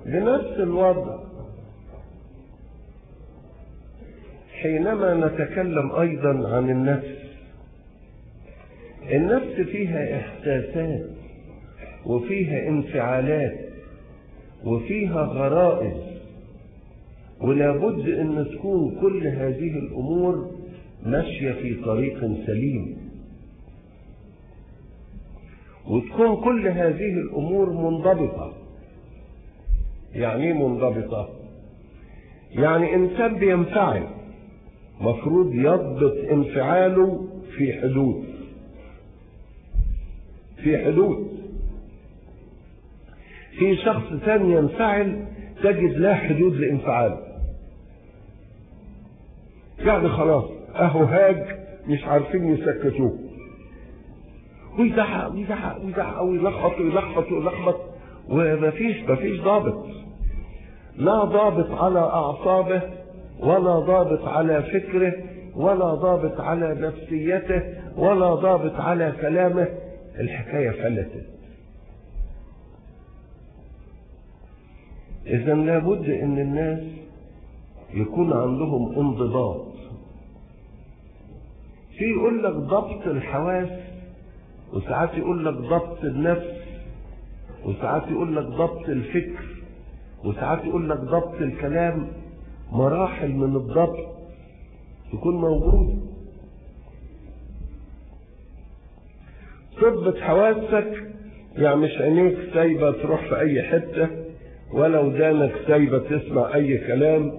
بنفس الوضع حينما نتكلم ايضا عن النفس النفس فيها احساسات وفيها انفعالات وفيها غرائز ولا بد ان تكون كل هذه الامور ماشيه في طريق سليم وتكون كل هذه الامور منضبطه يعني ايه منضبطه يعني انسان بينفعل مفروض يضبط انفعاله في حدود في حدود في شخص ثاني ينفعل تجد لا حدود لانفعاله يعني خلاص اهو هاج مش عارفين يسكتوه ويزعق ويزعق ويزعق ويلخبط ويلخبط ويلخبط ومفيش مفيش ضابط لا ضابط على اعصابه ولا ضابط على فكره ولا ضابط على نفسيته ولا ضابط على كلامه الحكايه فلتت اذا لابد ان الناس يكون عندهم انضباط في يقول لك ضبط الحواس وساعات يقول لك ضبط النفس وساعات يقول لك ضبط الفكر وساعات يقول لك ضبط الكلام مراحل من الضبط تكون موجودة تضبط حواسك يعني مش عينيك سايبة تروح في أي حتة ولا ودانك سايبة تسمع أي كلام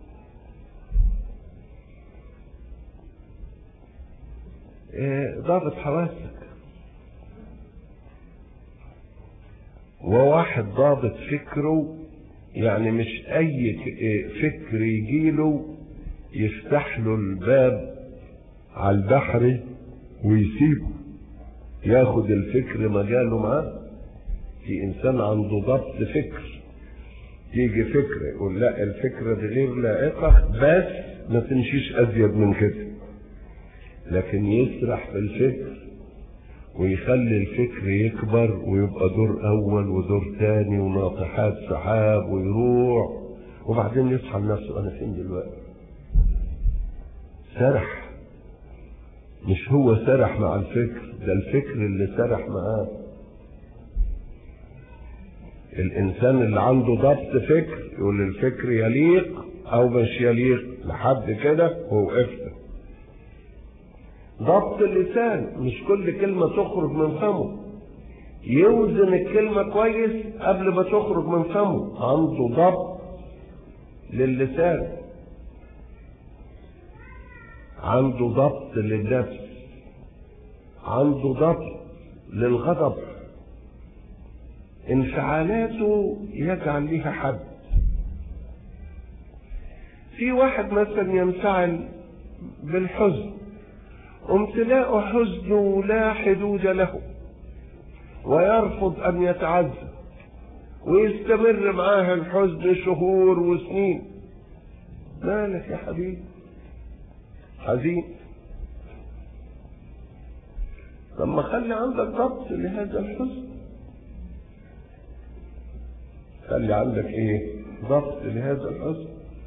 ضابط حواسك وواحد ضابط فكره يعني مش اي فكر يجيله يفتح له الباب على البحر ويسيبه ياخد الفكر مجاله معاه في انسان عنده ضبط فكر يجي فكرة يقول لا الفكرة دي غير لائقة بس ما تمشيش ازيد من كده لكن يسرح في الفكر ويخلي الفكر يكبر ويبقى دور اول ودور تاني وناطحات سحاب ويروح وبعدين يصحى لنفسه انا فين دلوقتي سرح مش هو سرح مع الفكر ده الفكر اللي سرح معاه الانسان اللي عنده ضبط فكر يقول الفكر يليق او مش يليق لحد كده ووقفت ضبط اللسان مش كل كلمة تخرج من فمه يوزن الكلمة كويس قبل ما تخرج من فمه عنده ضبط للسان عنده ضبط للنفس عنده ضبط للغضب انفعالاته يجعل ليها حد في واحد مثلا ينفعل بالحزن امتلاء حزنه لا حدود له ويرفض ان يتعزى ويستمر معاه الحزن شهور وسنين مالك يا حبيبي حزين طب ما خلي عندك ضبط لهذا الحزن خلي عندك ايه ضبط لهذا الحزن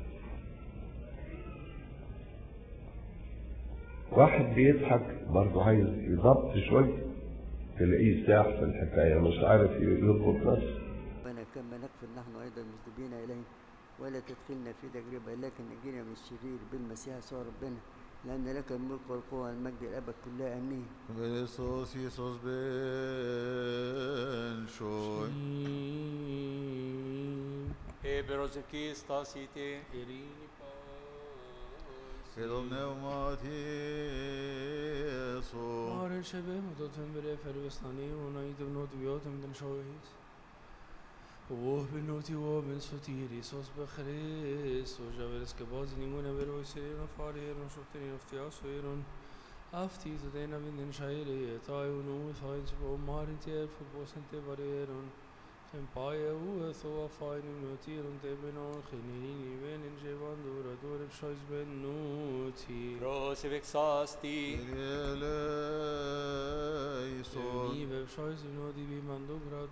واحد بيضحك برضه عايز يضبط شويه تلاقيه ساح في الحكايه مش عارف يضبط نفسه ربنا كما نغفر نحن ايضا المذنبين اليه ولا تدخلنا في تجربه لكن نجينا من الشرير بالمسيح يسوع ربنا لان لك الملك والقوه والمجد الابد كلها امين Christos Iisus ben şoy. Eberos Christos ite irini Και το πνεύμα Ιησού. Mare شبه مدتهم بلا فربستاني ونايد بنوت بيوتهم من شوهيت ووه بنوتي ووه من سوتيري صوص بخريس وجابرس كباز نيمونا برو سيرين وفارير وشوفتني افتياس ويرون افتي تدينا من شايري تاي ونو ثاينس ومارن تير فبوسن تبريرون Tempaie uwe thua fajni më tirën të benon Khinini venin gjevan dura dure pshojz ben nuti Prosevexasti Kyrie eleison. Nive pshojz vnodi bimandu grad